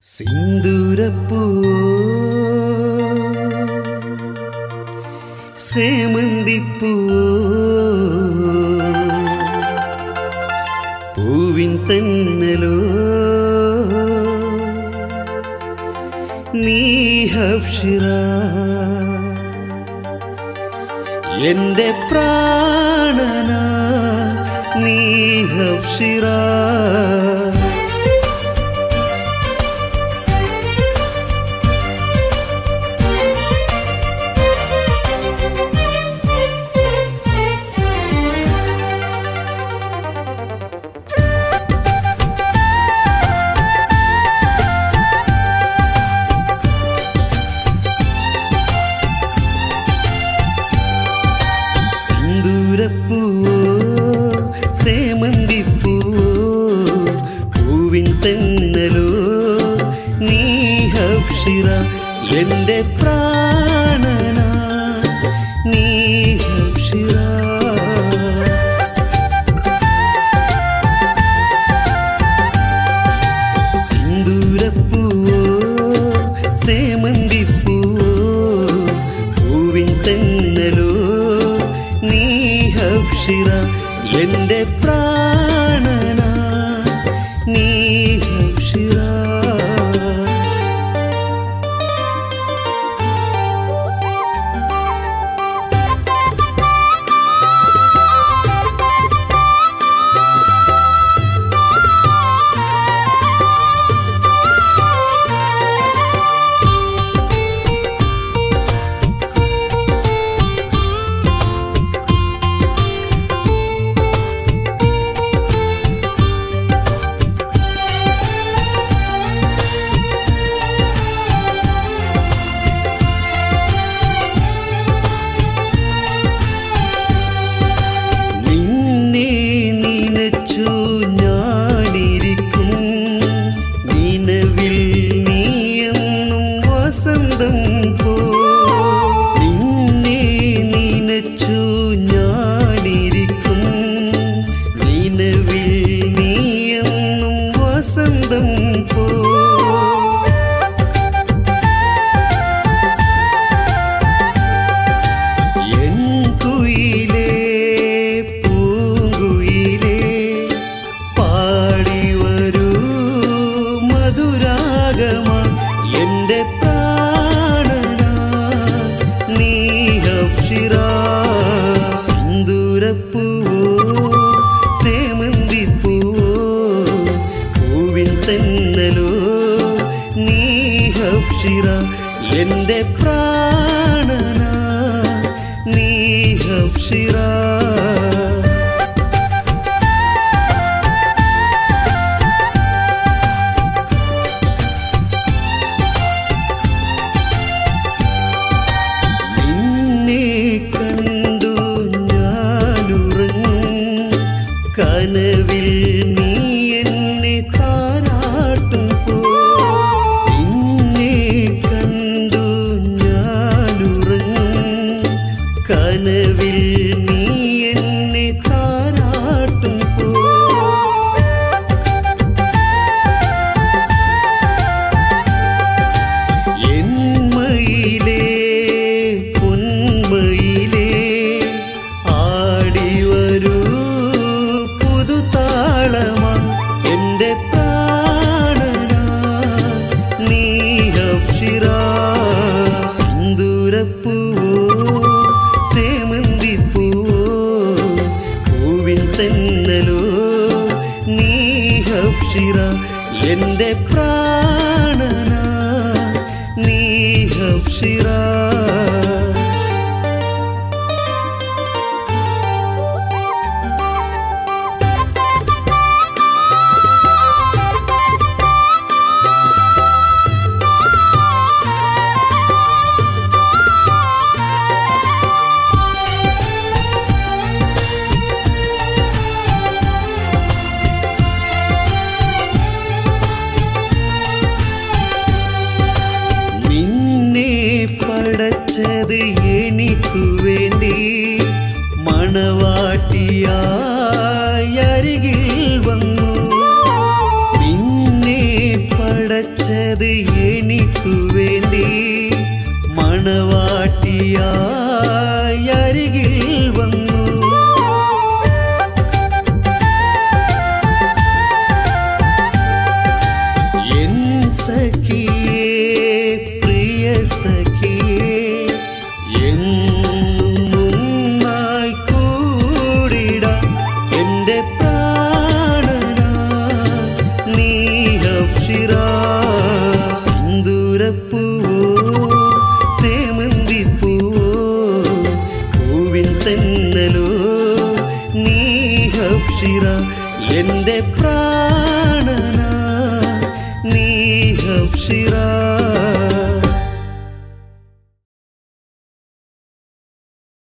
സിന്ദൂരപ്പൂ സേമന്തിപ്പൂ പൂവിൻ തന്നലോ നീ ഹഫ്ഷിറ എന്റെ പ്രാണന നീ ഹഫ്ഷിറ സിന്ദൂരപ്പൂവോ സേമന്തിപ്പൂവോ പൂവിൻ തെന്നലോ നീ ഹഫ്ഷിറ എന്റെ പ്രാണന നീ ഹഫ്ഷിറ സിന്ദൂരപ്പൂവോ സേമന്തിപ്പൂവോ പൂവിൻ തെന്നലോ നീ ഹഫ്ഷിറ എന്റെ പ്രാണന നീ ഹഫ്ഷിറ നിന്നെ നിനച്ചു ഞാനിരിക്കും നിലവിൽ നീയെന്നും വസന്തം പോ നിന്നെ നിനച്ചു ഞാനിരിക്കും നിലവിൽ നീയെന്നും വസന്തം പോ എൻ കുയിലേ പൂങ്കുയിലേ പാടി വരൂ മധുരാഗമ എൻ്റെ പ്രാണന നീ ഹഫ്ഷിറ സിന്ദൂരപ്പൂവോ സേമന്തിപ്പൂവോ പൂവിൻ തെന്നലോ നീ ഹഫ്ഷിറ എൻ്റെ പ്രാണന നീ ഹഫ്ഷിറ നിന്നെ കണ്ടു ഞാനുറങ്ങും കനവിൽ നീ എന്നെ താരാട്ടും പോ നിന്നെ കണ്ടു ഞാനുറങ്ങും കനവിൽ നീ എന്നെ താരാട്ടും പോ എന്മയിലേ പൊന്മയിലേ ആടി വരൂ പുതുതാളമാ എൻ്റെ പ്രാണന നീ ഹഫ്ഷിറ സിന്ദൂരപ്പൂവോ സേമന്തിപ്പൂവോ പൂവിൻ തെന്നലോ നീ ഹഫ്ഷിറ എൻ്റെ പ്രാണന നീ ഹഫ്ഷിറ നിന്നെ പടച്ചത് എനിക്കു വേണ്ടി മണവാട്ടിയായി അരികിൽ വന്നു നിന്നെ പടച്ച പടച്ചത് എനിക്കു വേണ്ടി മണവാട്ടിയായി അരികിൽ വന്നു എൻ സഖിയേ പ്രിയ സഖിയേ എന്നുമായി കൂടിട എൻ്റെ പ്രാണനാ നീ അപ്ഷിറ സിന്ദൂരപ്പൂവോ സേമന്തിപ്പൂവോ പൂവിൻ തെന്നലോ നീ അപ്ഷിറ എൻ്റെ പ്രാണനാ നീ അപ്ഷിറ